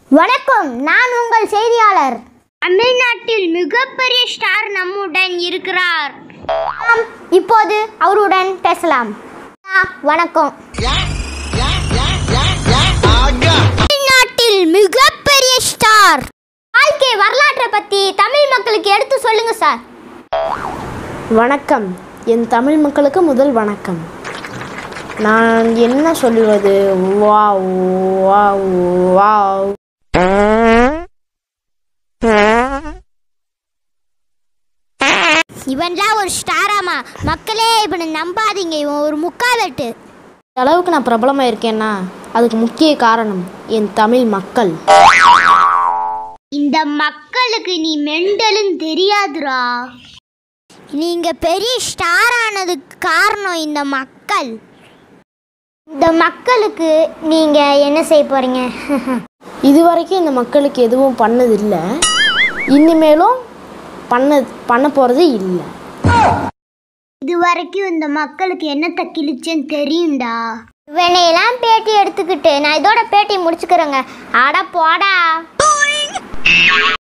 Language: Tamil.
வணக்கம் நான் உங்கள் செய்தியாளர் தமிழ்நாட்டில் மிகப்பெரிய ஸ்டார் நம்முடன் இருக்கிறார் ஆம் இப்போது அவருடன் பேசலாம் ஆ, வணக்கம் தமிழ்நாட்டில் மிகப்பெரிய ஸ்டார் வாழ்க்கை வரலாற்றை பத்தி தமிழ் மக்களுக்கு எடுத்து சொல்லுங்க சார் வணக்கம் என் தமிழ் மக்களுக்கு முதல் வணக்கம் நான் என்ன சொல்லுவது வாவ் வாவ் வாவ் இவன்லாம் ஒரு ஸ்டாராமா மக்களே இவனை நம்பாதீங்க இவன் ஒரு முக்காலட்டு இந்த அளவுக்கு நான் பிரபலமாக இருக்கேன்னா அதுக்கு முக்கிய காரணம் என் தமிழ் மக்கள் இந்த மக்களுக்கு நீ மெண்டலும் தெரியாதுடா நீங்க பெரிய ஸ்டார் ஆனதுக்கு காரணம் இந்த மக்கள் இந்த மக்களுக்கு நீங்க என்ன செய்ய போறீங்க இதுவரைக்கும் இந்த மக்களுக்கு எதுவும் பண்ணதில்லை இனிமேலும் பண்ண பண்ண போகிறது இல்லை இது வரைக்கும் இந்த மக்களுக்கு என்னத்த கிழிச்சேன்னு தெரியும்டா இவனையெல்லாம் பேட்டி எடுத்துக்கிட்டு நான் இதோட பேட்டி முடிச்சுக்கிறேங்க அட போடா